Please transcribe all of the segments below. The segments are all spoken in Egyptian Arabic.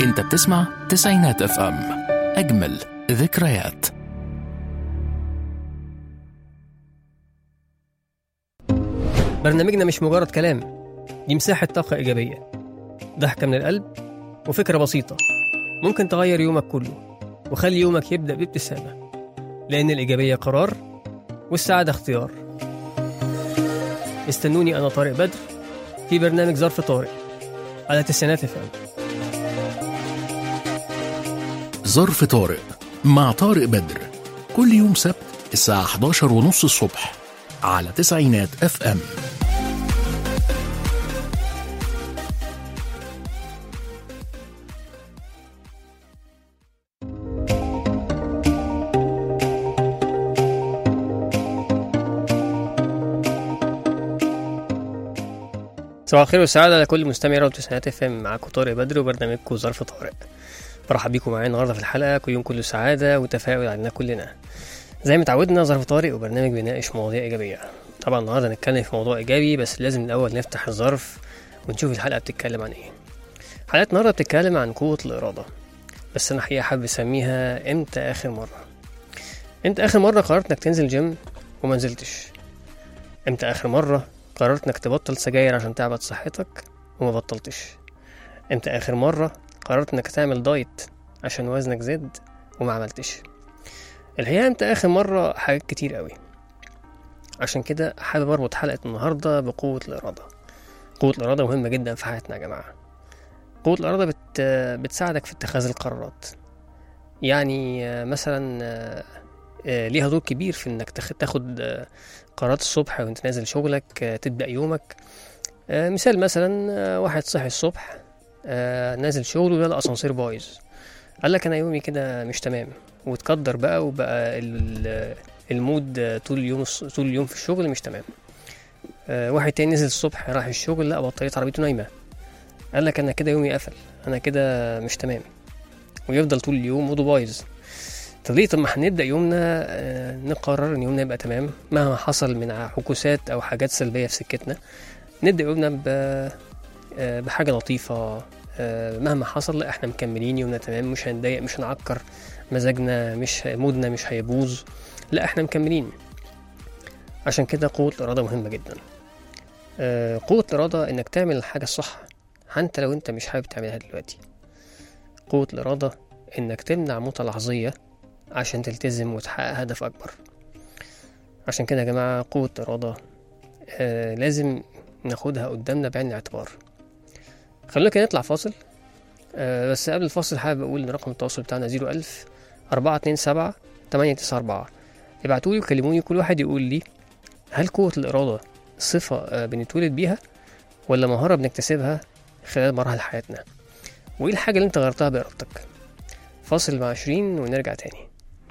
انت بتسمع تسعينات اف ام اجمل ذكريات برنامجنا مش مجرد كلام دي مساحة طاقة إيجابية ضحكة من القلب وفكرة بسيطة ممكن تغير يومك كله وخلي يومك يبدأ بابتسامة لأن الإيجابية قرار والسعادة اختيار استنوني أنا طارق بدر في برنامج ظرف طارق على تسعينات اف ام ظرف طارق مع طارق بدر كل يوم سبت الساعة 11 ونص الصبح على تسعينات اف ام صباح الخير والسعادة على كل مستمع راديو تسعينات اف ام معاكم طارق بدر وبرنامجكم ظرف طارق برحب بيكم معايا النهارده في الحلقة كل يوم كله سعادة وتفاؤل علينا كلنا زي ما اتعودنا ظرف طارق وبرنامج بيناقش مواضيع إيجابية طبعا النهارده هنتكلم في موضوع إيجابي بس لازم الأول نفتح الظرف ونشوف الحلقة بتتكلم عن إيه حلقة النهارده بتتكلم عن قوة الإرادة بس أنا حقيقة حابب أسميها إمتى آخر مرة إمتى آخر مرة قررت إنك تنزل جيم وما نزلتش إمتى آخر مرة قررت إنك تبطل سجاير عشان تعبت صحتك وما بطلتش إمتى آخر مرة قررت إنك تعمل دايت عشان وزنك زاد وما عملتش الحقيقة إمتى آخر مرة حاجات كتير قوي عشان كده حابب أربط حلقة النهاردة بقوة الإرادة قوة الإرادة مهمة جدا في حياتنا يا جماعة قوة الإرادة بت... بتساعدك في اتخاذ القرارات يعني آه، مثلا آه، آه، ليها دور كبير في إنك تاخد, تاخد آه، قرارات الصبح وانت نازل شغلك آه، تبدأ يومك آه، مثال مثلا آه، واحد صحي الصبح آه، نازل شغله لقى الأسانسير بايظ قال لك أنا يومي كده مش تمام وتقدر بقى وبقى ال- المود آه، طول اليوم طول اليوم في الشغل مش تمام آه، واحد تاني نزل الصبح راح الشغل لقى بطارية عربيته نايمة قال لك أنا كده يومي قفل أنا كده مش تمام ويفضل طول اليوم موده بايظ طب ليه طب ما هنبدأ يومنا آه، نقرر إن يومنا يبقى تمام مهما حصل من حكوسات أو حاجات سلبية في سكتنا نبدأ يومنا ب آه، بحاجة لطيفة آه، مهما حصل لا احنا مكملين يومنا تمام مش هنضايق مش هنعكر مزاجنا مش مودنا مش هيبوظ لا احنا مكملين عشان كده قوة الإرادة مهمة جدا آه، قوة الإرادة إنك تعمل الحاجة الصح حتى لو أنت مش حابب تعملها دلوقتي قوة الإرادة إنك تمنع موتة لحظية عشان تلتزم وتحقق هدف أكبر عشان كده يا جماعة قوة الإرادة آه لازم ناخدها قدامنا بعين الاعتبار خلونا كده نطلع فاصل آه بس قبل الفاصل حابب أقول إن رقم التواصل بتاعنا زيرو ألف أربعة اتنين سبعة تمانية تسعة أربعة ابعتولي وكلموني كل واحد يقول لي هل قوة الإرادة صفة آه بنتولد بيها ولا مهارة بنكتسبها خلال مراحل حياتنا وإيه الحاجة اللي أنت غيرتها بإرادتك فاصل مع عشرين ونرجع تاني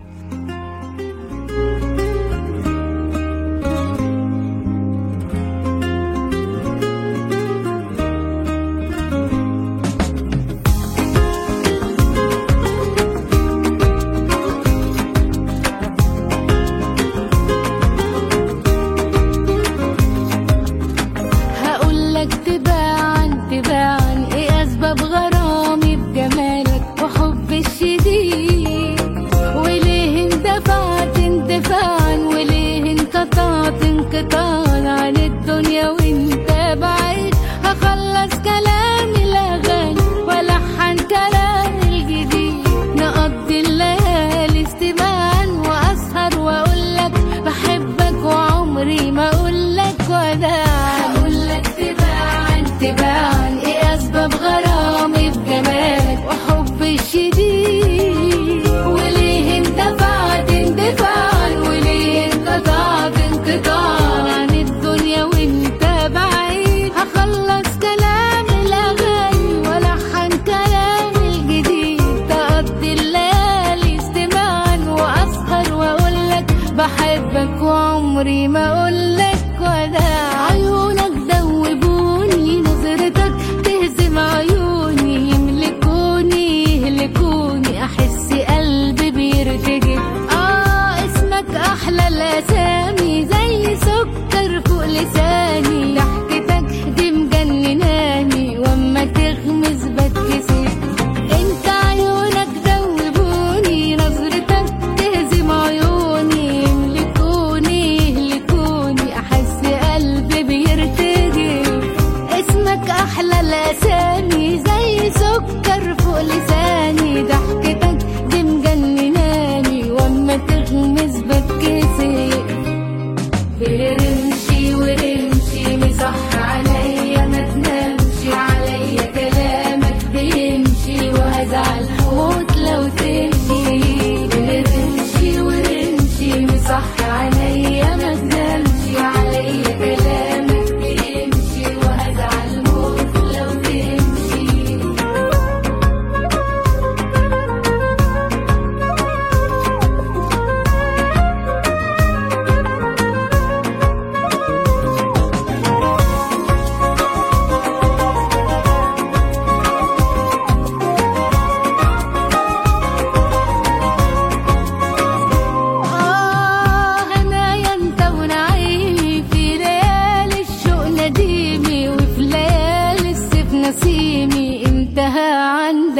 هقولك تباعا تباعا ايه اسباب غرامي بجمالك وحب الشديد وليه اندفعت اندفاعا وليه انقطعت انقطاعا عن الدنيا وانت بعيد هخلص كلام الاغاني والحن كلام الجديد نقضي الليالي استماعا واسهر واقولك بحبك وعمري ما اقولك وداعا هقولك تباعا تباعا ايه اسباب غرامي بجمالك وحب الشديد وليه اندفعت اندفاعا وليه انقطعت انقطاعا عن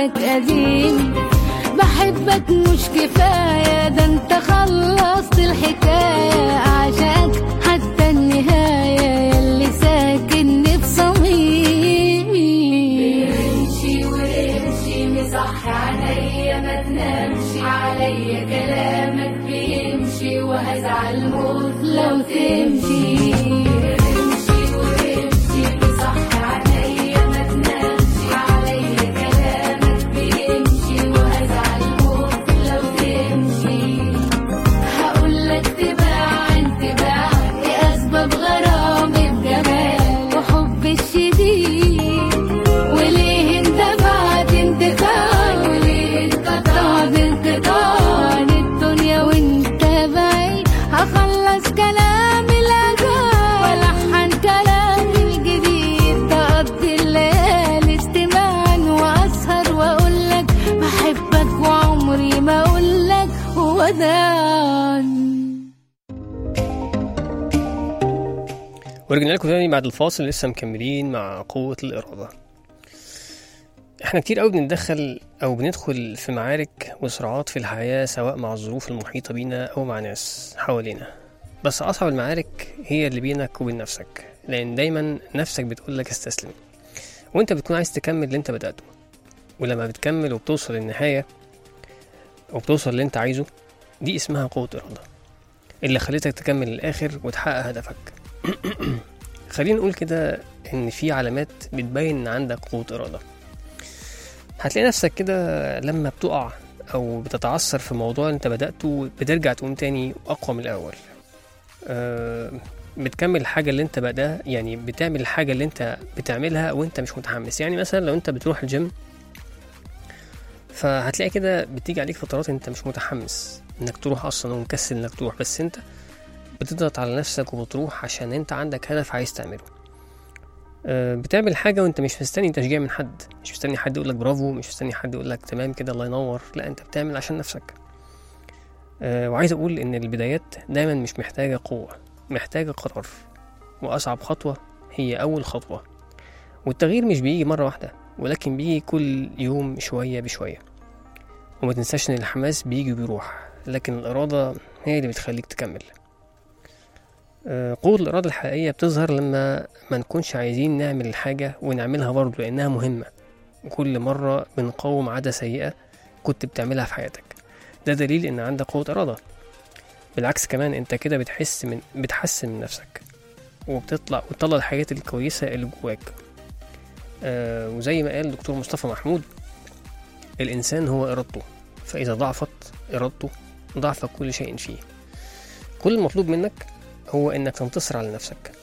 بعدك قديم بحبك مش كفاية ده انت خلصت الحكاية أعشقك حتى النهاية يلي ساكن في صميمي امشي وامشي مصح عليا ما تنامش عليا كلامك بيمشي وهزعل موت لو تمشي امشي وامشي مصح عليا ما تنامش عليا كلامك بيمشي وهزعل موت لو تمشي هقولك تباعا تباعا ايه اسباب غرامي بجمالك وحب الشديد وليه انت بعد انتفاع وليه انقطعت انقطاع عن الدنيا وانت بعيد هخلص كلام الاجال والحن كلامي الجديد تقضي الليالي استماعا واسهر واقولك بحبك وعمري ما اقولك وداعا ورجعنا لكم تاني بعد الفاصل لسه مكملين مع قوة الإرادة احنا كتير قوي بنتدخل أو بندخل في معارك وصراعات في الحياة سواء مع الظروف المحيطة بينا أو مع ناس حوالينا بس أصعب المعارك هي اللي بينك وبين نفسك لأن دايما نفسك بتقولك استسلم وانت بتكون عايز تكمل اللي انت بدأته ولما بتكمل وبتوصل للنهاية وبتوصل اللي انت عايزه دي اسمها قوة إرادة اللي خلتك تكمل للآخر وتحقق هدفك خلينا نقول كده ان في علامات بتبين ان عندك قوة إرادة هتلاقي نفسك كده لما بتقع او بتتعثر في موضوع انت بدأته بترجع تقوم تاني اقوى من الاول أه بتكمل الحاجة اللي انت بدأ يعني بتعمل الحاجة اللي انت بتعملها وانت مش متحمس يعني مثلا لو انت بتروح الجيم فهتلاقي كده بتيجي عليك فترات انت مش متحمس انك تروح اصلا ومكسل انك تروح بس انت بتضغط على نفسك وبتروح عشان انت عندك هدف عايز تعمله أه، بتعمل حاجة وانت مش مستني تشجيع من حد مش مستني حد يقولك برافو مش مستني حد يقولك تمام كده الله ينور لا انت بتعمل عشان نفسك أه، وعايز اقول ان البدايات دايما مش محتاجة قوة محتاجة قرار واصعب خطوة هي اول خطوة والتغيير مش بيجي مرة واحدة ولكن بيجي كل يوم شوية بشوية وما تنساش ان الحماس بيجي وبيروح لكن الإرادة هي اللي بتخليك تكمل آه، قوة الإرادة الحقيقية بتظهر لما ما نكونش عايزين نعمل الحاجة ونعملها برضه لأنها مهمة وكل مرة بنقاوم عادة سيئة كنت بتعملها في حياتك ده دليل إن عندك قوة إرادة بالعكس كمان أنت كده بتحس من بتحسن من نفسك وبتطلع وتطلع الحاجات الكويسة اللي جواك آه وزي ما قال دكتور مصطفى محمود الإنسان هو إرادته فإذا ضعفت إرادته ضعف كل شيء فيه كل المطلوب منك هو انك تنتصر على نفسك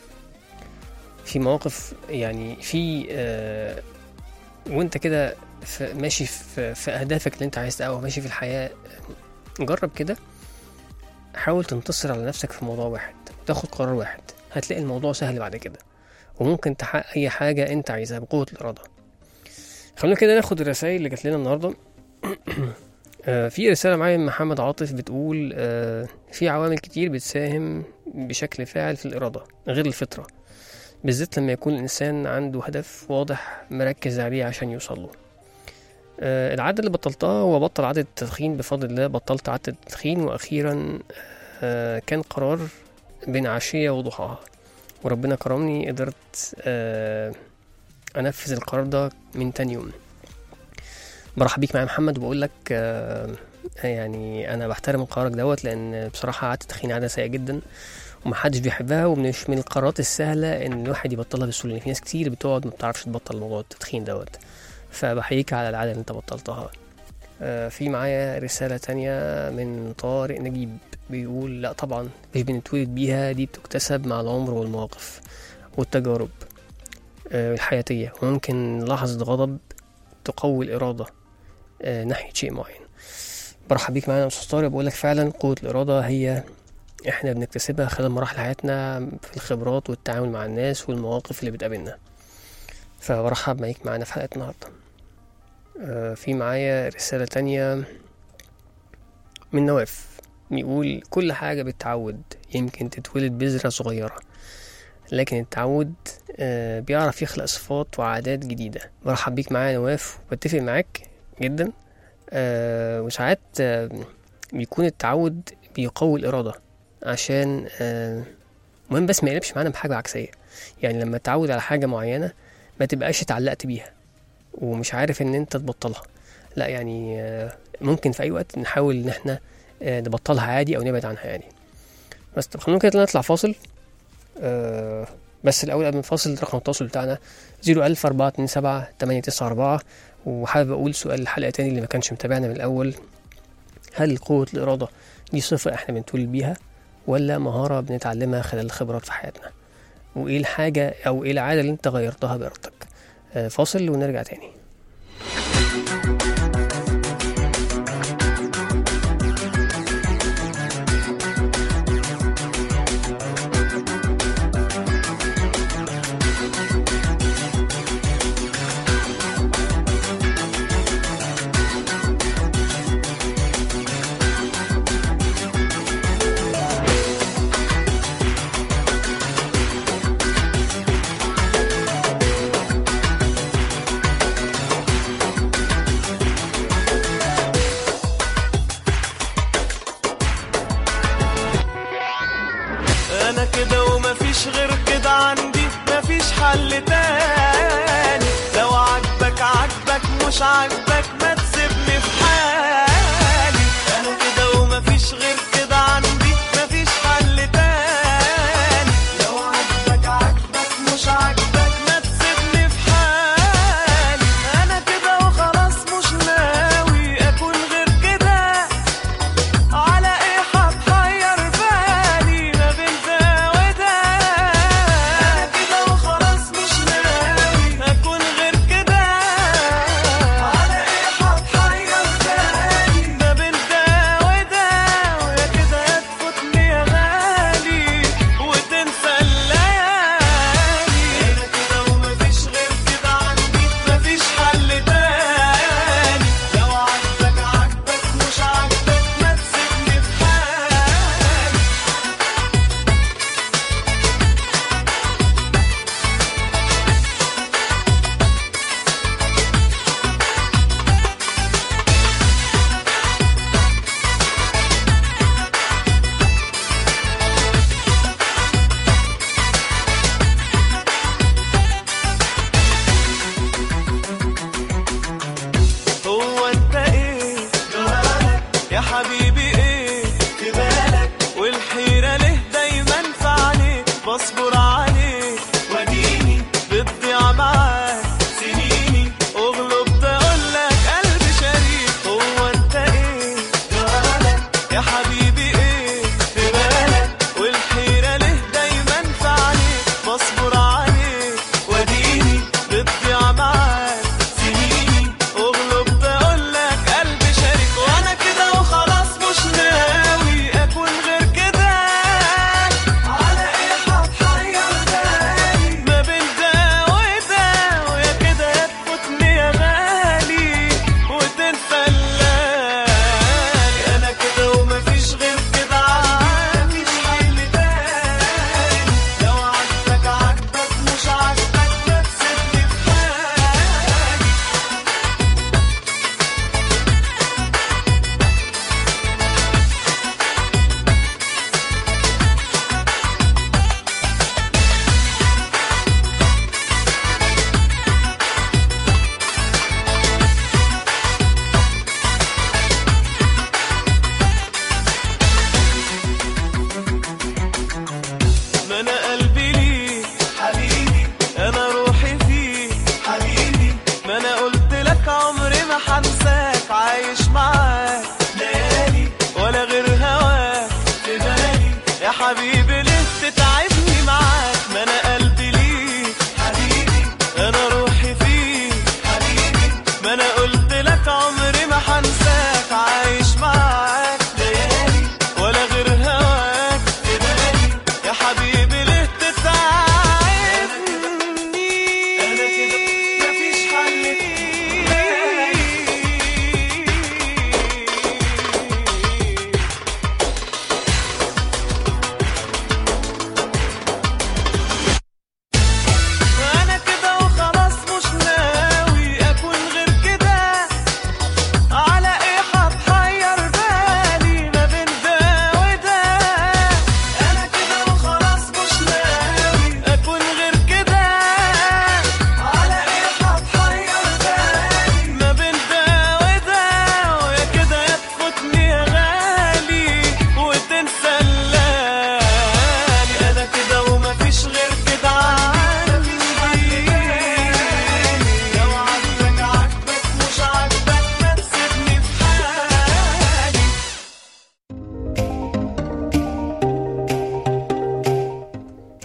في مواقف يعني في آه وانت كده في- ماشي في, في اهدافك اللي انت عايز تحققها ماشي في الحياه جرب كده حاول تنتصر على نفسك في موضوع واحد تاخد قرار واحد هتلاقي الموضوع سهل بعد كده وممكن تحقق اي حاجه انت عايزها بقوه الاراده خلونا كده ناخد الرسائل اللي جات لنا النهارده آه، في رسالة معايا من محمد عاطف بتقول آه، في عوامل كتير بتساهم بشكل فاعل في الإرادة غير الفطرة بالذات لما يكون الإنسان عنده هدف واضح مركز عليه عشان يوصله آه، العادة اللي بطلتها هو بطل عادة التدخين بفضل الله بطلت عادة التدخين وأخيرا آه، كان قرار بين عشية وضحاها وربنا كرمني قدرت آه، أنفذ القرار ده من تاني يوم برحب بيك معايا يا محمد وبقول لك آه، يعني انا بحترم قرارك دوت لان بصراحه عاده التدخين عاده سيئه جدا ومحدش بيحبها ومش من القرارات السهله ان الواحد يبطلها بسهوله لان في ناس كتير بتقعد ما بتعرفش تبطل موضوع التدخين دوت فبحييك على العاده اللي انت بطلتها آه، في معايا رسالة تانية من طارق نجيب بيقول لا طبعا مش بنتولد بيها دي بتكتسب مع العمر والمواقف والتجارب آه، الحياتية وممكن لحظة غضب تقوي الإرادة آه، ناحية شيء معين برحب بيك معانا يا أستاذ طارق بقول لك فعلا قوة الإرادة هي احنا بنكتسبها خلال مراحل حياتنا في الخبرات والتعامل مع الناس والمواقف اللي بتقابلنا فبرحب معاك معانا في حلقة النهاردة آه، في معايا رسالة تانية من نواف بيقول كل حاجة بالتعود يمكن تتولد بذرة صغيرة لكن التعود آه، بيعرف يخلق صفات وعادات جديدة برحب بيك معايا يا نواف وبتفق معاك جدا آه وساعات آه بيكون التعود بيقوي الإرادة عشان آه مهم بس ما يقلبش معانا بحاجة عكسية يعني لما تتعود على حاجة معينة ما تبقاش اتعلقت بيها ومش عارف ان انت تبطلها لا يعني آه، ممكن في اي وقت نحاول ان احنا آه، نبطلها عادي او نبعد عنها يعني بس طب خلونا كده نطلع فاصل آه، بس الاول قبل ما نفاصل رقم التواصل بتاعنا 01000 427 894 وحابب اقول سؤال الحلقه تاني اللي ما كانش متابعنا من الاول هل قوه الاراده دي صفه احنا بنتولد بيها ولا مهاره بنتعلمها خلال الخبرات في حياتنا وايه الحاجه او ايه العاده اللي انت غيرتها بارادتك آه، فاصل ونرجع تاني انا كده ومفيش غير كده عندي مفيش حل تاني لو عجبك عجبك مش عجبك ما تسيبني في حالي انا كده ومفيش غير كده عندي مفيش حل تاني لو عجبك عجبك مش عجبك ما تسيبني في حالي انا كده وخلاص مش ناوي اكون غير كده على ايه هتحير بالي ما بين ده وده انا كده وخلاص مش ناوي اكون غير كده على ايه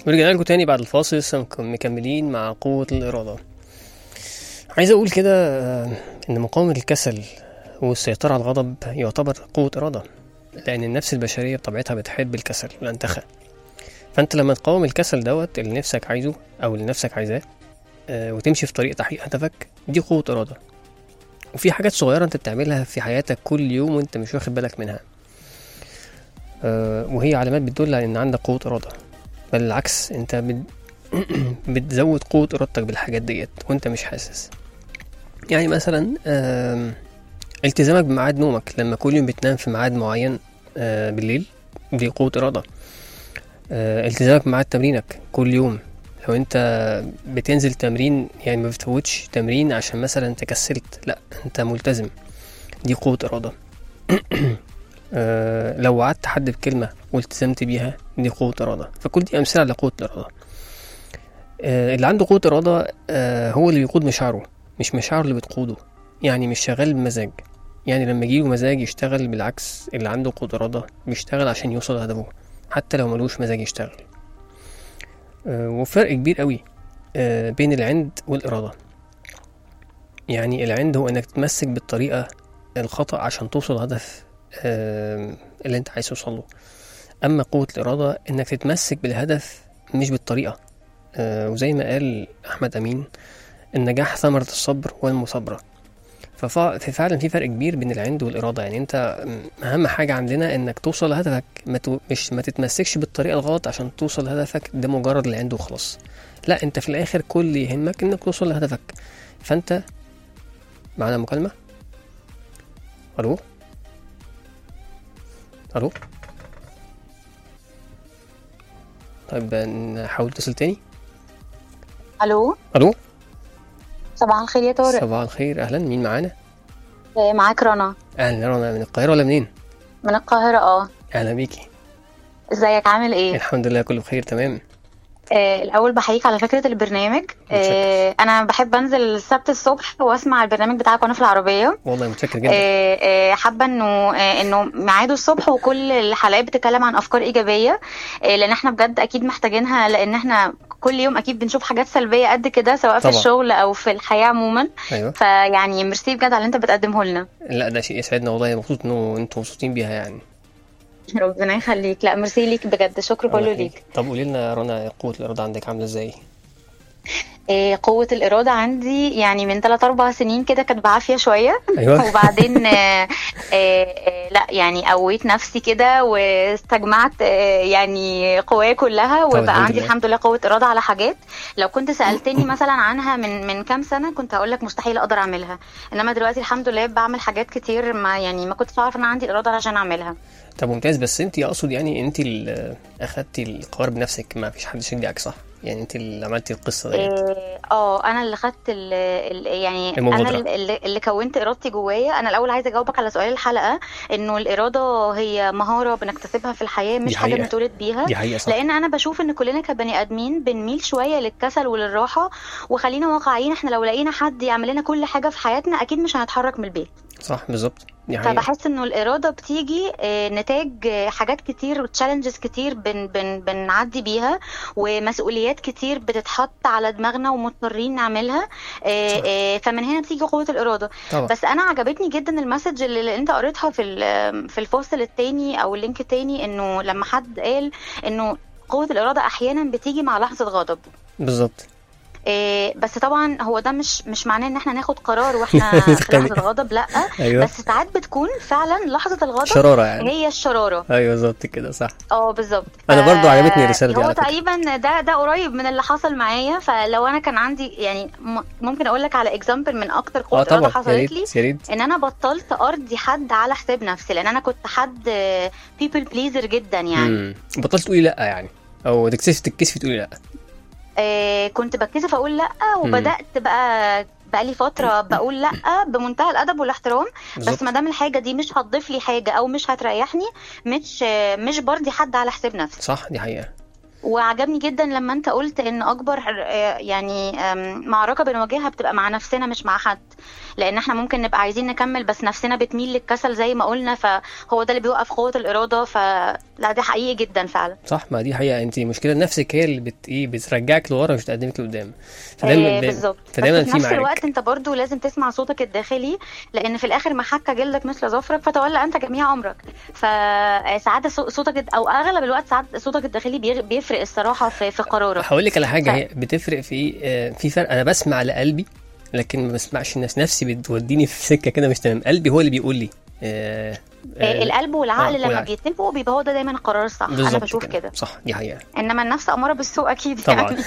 ورجعنا لكم تاني بعد الفاصل لسه مك- مكملين مع قوة الإرادة عايز أقول كده آه، إن مقاومة الكسل والسيطرة على الغضب يعتبر قوة إرادة لأن النفس البشرية بطبيعتها بتحب الكسل والانتخى فأنت لما تقاوم الكسل دوت اللي نفسك عايزه أو اللي نفسك عايزاه آه، وتمشي في طريق تحقيق هدفك دي قوة إرادة وفي حاجات صغيرة أنت بتعملها في حياتك كل يوم وأنت مش واخد بالك منها آه، وهي علامات بتدل على إن عندك قوة إرادة بل العكس أنت بت... بتزود قوة إرادتك بالحاجات ديت وأنت مش حاسس يعني مثلا آم، التزامك بميعاد نومك لما كل يوم بتنام في ميعاد معين آه، بالليل دي قوة إرادة آه، التزامك بميعاد تمرينك كل يوم لو انت بتنزل تمرين يعني ما بتفوتش تمرين عشان مثلا تكسلت لا انت ملتزم دي قوة إرادة آه، لو وعدت حد بكلمة والتزمت بيها دي قوة إرادة فكل دي أمثلة على قوة الإرادة آه، اللي عنده قوة إرادة آه، هو اللي بيقود مشاعره مش مشاعره اللي بتقوده يعني مش شغال بمزاج يعني لما يجيله مزاج يشتغل بالعكس اللي عنده قوة إرادة بيشتغل عشان يوصل لهدفه حتى لو ملوش مزاج يشتغل آه، وفرق كبير قوي آه، بين العند والإرادة يعني العند هو إنك تتمسك بالطريقة الخطأ عشان توصل لهدف آه، اللي أنت عايز توصله أما قوة الإرادة إنك تتمسك بالهدف مش بالطريقة آه، وزي ما قال أحمد أمين النجاح ثمرة الصبر والمثابرة ففا- ففعلا في فرق كبير بين العند والإرادة يعني أنت م- أهم حاجة عندنا إنك توصل لهدفك ما تو... مش ما تتمسكش بالطريقة الغلط عشان توصل لهدفك ده مجرد العند وخلاص لا أنت في الآخر كل اللي يهمك إنك توصل لهدفك فأنت معانا مكالمة ألو ألو طيب نحاول نتصل تاني الو ألو صباح الخير يا طارق صباح الخير أهلا مين معانا آه، معاك رنا أهلا رنا من القاهرة ولا منين من القاهرة اه أهلا بيكي ازيك عامل ايه الحمد لله كله بخير تمام آه الاول بحييك على فكرة البرنامج آه انا بحب انزل السبت الصبح واسمع البرنامج بتاعك وانا في العربية والله متشكر جدا آه، آه، حابه انه آه، انه ميعاده الصبح وكل الحلقات بتتكلم عن افكار ايجابيه آه، لان احنا بجد اكيد محتاجينها لان احنا كل يوم اكيد بنشوف حاجات سلبيه قد كده سواء في طبعا. الشغل او في الحياه عموما أيوه فيعني ميرسي بجد على اللي انت بتقدمه لنا لا ده شيء يسعدنا والله مبسوط إنه أنتوا مبسوطين بيها يعني ربنا يخليك لا ميرسي ليك بجد شكر الله كله يخليك. ليك طب قولي لنا يا رنا قوة الإرادة عندك عاملة إزاي؟ آه، قوة الإرادة عندي يعني من 3 4 سنين كده كانت بعافية شوية أيوه وبعدين آه، آه، آه، لا يعني قويت نفسي كده واستجمعت آه، يعني قواي كلها طب الحمد وبقى عندي لله. الحمد لله قوة إرادة على حاجات لو كنت سألتني مثلا عنها من من كام سنة كنت هقول لك مستحيل أقدر أعملها إنما دلوقتي الحمد لله بعمل حاجات كتير ما يعني ما كنتش أعرف إن عندي الإرادة عشان أعملها طب ممتاز بس أنت أقصد يعني أنت اللي أخدتي القرار بنفسك ما فيش حد شجعك صح؟ يعني أنت اللي عملتي القصة ديت اه آه، انا اللي خدت ال ال يعني انا المبادرة. اللي, اللي كونت ارادتي جوايا انا الاول عايزه اجاوبك على سؤال الحلقه انه الاراده هي مهاره بنكتسبها في الحياه مش دي حاجه حقيقة. بنتولد بيها دي حقيقة صح لان انا بشوف ان كلنا كبني ادمين بنميل شويه للكسل وللراحه وخلينا واقعيين احنا لو لقينا حد يعمل لنا كل حاجه في حياتنا اكيد مش هنتحرك من البيت صح بالظبط دي حقيقة فبحس انه الاراده بتيجي آه، نتاج آه، حاجات كتير وتشالنجز كتير بن بن بنعدي بيها ومسؤوليات كتير بتتحط على دماغنا ومضطرين نعملها آه، صح. آه، فمن هنا بتيجي قوه الاراده طبعا بس انا عجبتني جدا المسج اللي اللي انت قريتها في ال- في الفصل التاني او اللينك التاني انه لما حد قال انه قوه الاراده احيانا بتيجي مع لحظه غضب بالظبط إيه بس طبعا هو ده مش مش معناه ان احنا ناخد قرار واحنا في نتخانق. لحظه غضب لا أيوه بس ساعات بتكون فعلا لحظه الغضب شرارة يعني هي الشراره أيوه بالظبط كده صح اه بالظبط أنا ف- برضو عجبتني الرسالة دي هو على فكرة. تقريبا ده ده قريب من اللي حصل معايا فلو انا كان عندي يعني م- ممكن اقول لك على اكزامبل من اكتر اه قوه اراده طبعا يا حصلت لي ريت يا ريت ان انا بطلت ارضي حد على حساب نفسي لان انا كنت حد بيبل بليزر جدا يعني مم. بطلت تقولي لا يعني او تكسفي تتكسفي تقولي لا آه كنت بتكسف اقول لا وبدات بقى بقى لي فتره بقول لا بمنتهى الادب والاحترام بالظبط بس ما دام الحاجه دي مش هتضيف لي حاجه او مش هتريحني مش مش برضي حد على حساب نفسي صح دي حقيقة وعجبني جدا لما انت قلت ان اكبر آه، يعني آم، معركه بنواجهها بتبقى مع نفسنا مش مع حد لان احنا ممكن نبقى عايزين نكمل بس نفسنا بتميل للكسل زي ما قلنا فهو ده اللي بيوقف قوه الاراده فلا ده حقيقي جدا فعلا صح ما دي حقيقه انت مشكله نفسك هي اللي بت ايه بترجعك لورا مش تقدمك لقدام آه، فدايما بالظبط فدايما بس في في نفس معارك الوقت انت برضو لازم تسمع صوتك الداخلي لان في الاخر محك جلدك مثل ظفرك فتولى انت جميع امرك فساعات صو- صوتك او اغلب الوقت ساعات صوتك الداخلي بيغ- بيفرق الصراحه في في قرارك هقول لك على حاجه ف- هي بتفرق في ايه آه، في فرق انا بسمع لقلبي لكن ما بسمعش الناس نفسي بتوديني في سكه كده مش تمام قلبي هو اللي بيقول لي آه، آه، القلب والعقل آه، لما والعقل. بيتفقوا بيبقى هو ده دايما القرار الصح انا بالظبط بشوف كده صح دي حقيقه انما النفس اماره بالسوء اكيد طبعا يعني.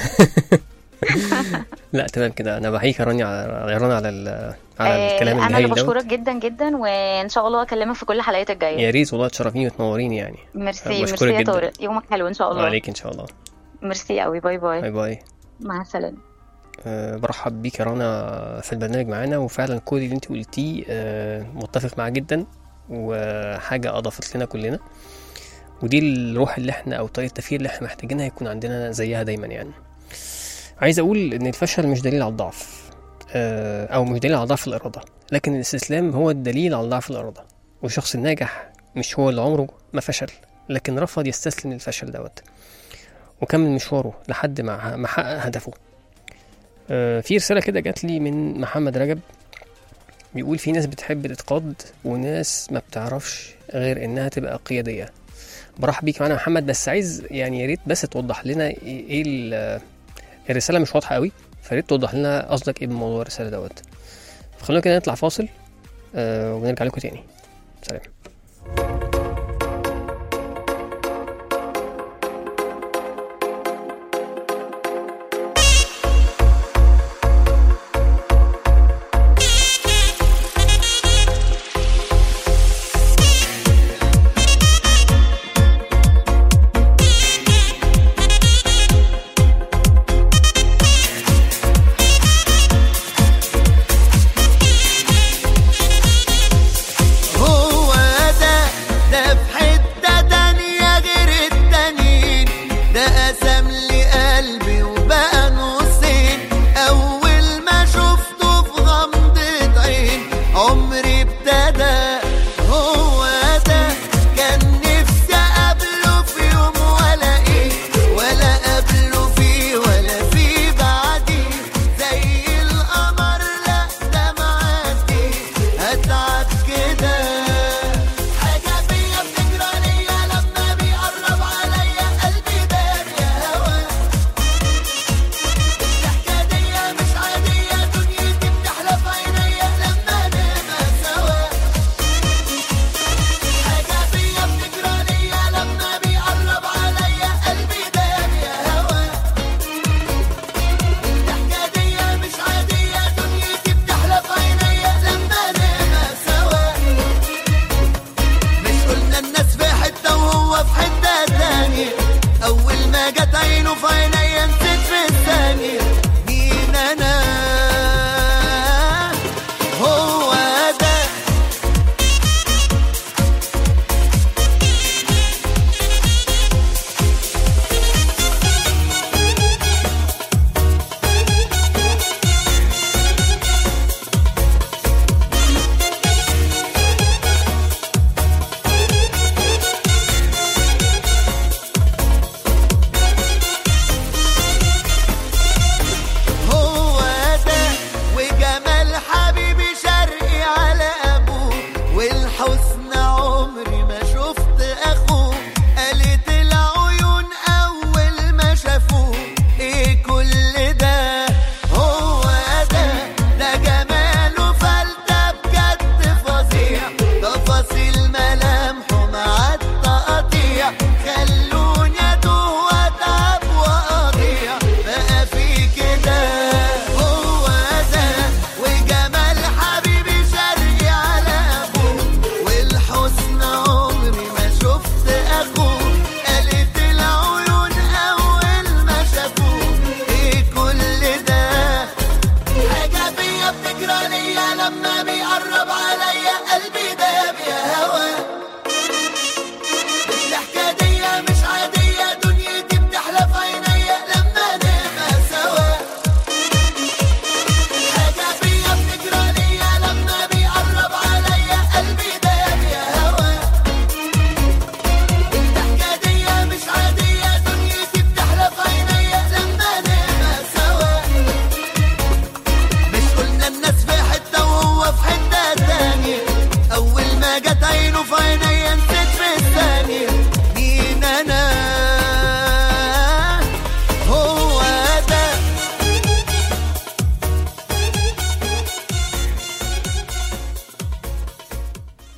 لا تمام كده انا بحييك يا رانيا على يا رانيا على ال- على آه، الكلام انا الهايل اللي دوت بشكرك جدا جدا وان شاء الله اكلمك في كل الحلقات الجايه يا ريت والله تشرفيني وتنوريني يعني ميرسي بشكرك ميرسي يا جدا. طارق يومك حلو ان شاء الله وعليك ان شاء الله ميرسي قوي باي باي باي باي مع السلامه أه برحب بيك يا رنا في البرنامج معانا وفعلا كل اللي انت قلتيه أه متفق معاه جدا وحاجة أضافت لنا كلنا ودي الروح اللي احنا أو طريقة التفكير اللي احنا محتاجينها يكون عندنا زيها دايما يعني عايز أقول إن الفشل مش دليل على الضعف أه أو مش دليل على ضعف الإرادة لكن الاستسلام هو الدليل على ضعف الإرادة والشخص الناجح مش هو اللي عمره ما فشل لكن رفض يستسلم للفشل دوت وكمل مشواره لحد ما ما حقق هدفه آه، في رسالة كده جات لي من محمد رجب بيقول في ناس بتحب تتقاد وناس ما بتعرفش غير انها تبقى قيادية برحب بيك معانا يا محمد بس عايز يعني يا ريت بس توضح لنا ايه إيه ال- الرسالة مش واضحة قوي فريت توضح لنا قصدك ايه بموضوع الرسالة دوت خلونا كده نطلع فاصل آه ونرجع لكم تاني سلام هو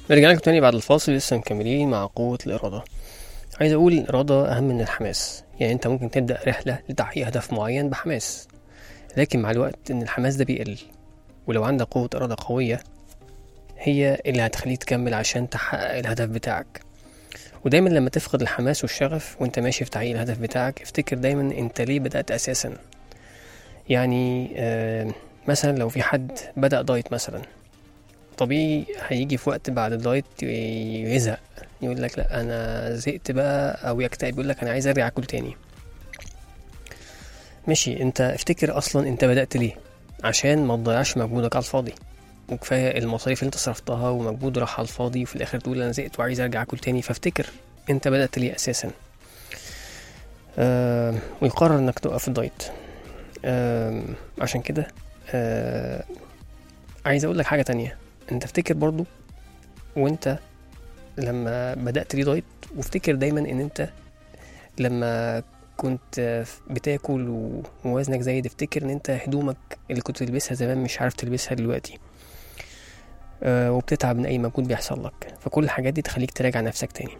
رجعنا لكم تاني بعد الفاصل لسه مكملين مع قوة الإرادة عايز أقول الإرادة أهم من الحماس يعني أنت ممكن تبدأ رحلة لتحقيق هدف معين بحماس لكن مع الوقت إن الحماس ده بيقل ولو عندك قوة إرادة قوية هي اللي هتخليك تكمل عشان تحقق الهدف بتاعك ودايما لما تفقد الحماس والشغف وانت ماشي في تحقيق الهدف بتاعك افتكر دايما انت ليه بدأت أساسا يعني آه مثلا لو في حد بدأ دايت مثلا طبيعي هيجي في وقت بعد الدايت يزهق يقول لك لا انا زهقت بقى او يكتئب يقول لك انا عايز ارجع اكل تاني ماشي انت افتكر اصلا انت بدأت ليه عشان ما تضيعش مجهودك على الفاضي وكفايه المصاريف اللي انت صرفتها ومجهود راح على الفاضي وفي الاخر تقول انا زهقت وعايز ارجع اكل تاني فافتكر انت بدأت ليه اساسا آه ويقرر انك توقف الدايت آه عشان كده آه عايز اقول لك حاجه تانية انت افتكر برضو وانت لما بدأت لي دايت وافتكر دايما ان انت لما كنت بتاكل ووزنك زايد افتكر ان انت هدومك اللي كنت تلبسها زمان مش عارف تلبسها دلوقتي أه وبتتعب من اي مجهود بيحصل لك فكل الحاجات دي تخليك تراجع نفسك تاني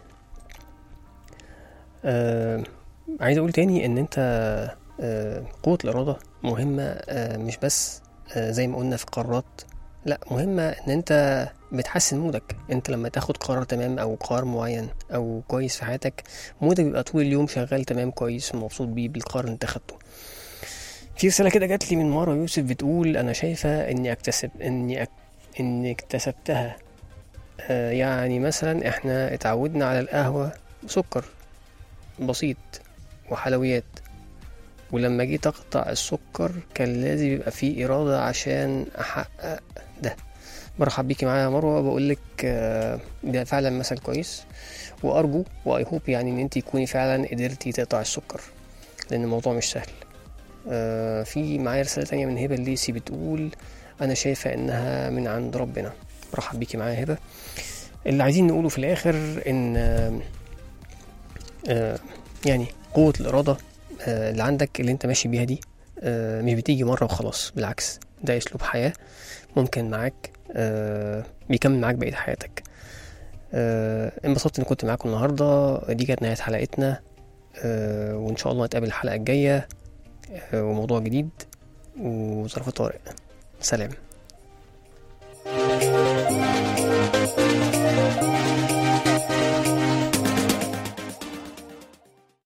أه عايز اقول تاني ان انت أه قوة الارادة مهمة أه مش بس أه زي ما قلنا في قرارات لا مهمة ان انت بتحسن مودك انت لما تاخد قرار تمام او قرار معين او كويس في حياتك مودك بيبقى طول اليوم شغال تمام كويس ومبسوط بيه بالقرار اللي انت خدته في رسالة كده جات لي من مرة يوسف بتقول انا شايفة اني اكتسب اني أك... اني اكتسبتها آه يعني مثلا احنا اتعودنا على القهوة سكر بسيط وحلويات ولما جيت اقطع السكر كان لازم يبقى فيه إرادة عشان أحقق ده مرحب بيكي معايا يا مروة بقول لك ده فعلا مثل كويس وأرجو وأي هوب يعني إن أنت تكوني فعلا قدرتي تقطع السكر لأن الموضوع مش سهل في معايا رسالة تانية من هبة الليسي بتقول أنا شايفة إنها من عند ربنا مرحب بيكي معايا هبة اللي عايزين نقوله في الآخر إن يعني قوة الإرادة اللي عندك اللي انت ماشي بيها دي مش بتيجي مرة وخلاص بالعكس ده اسلوب حياة ممكن معاك بيكمل معاك بقية حياتك انبسطت اني كنت معاكم النهاردة دي كانت نهاية حلقتنا وان شاء الله نتقابل الحلقة الجاية وموضوع جديد وظرف طارئ سلام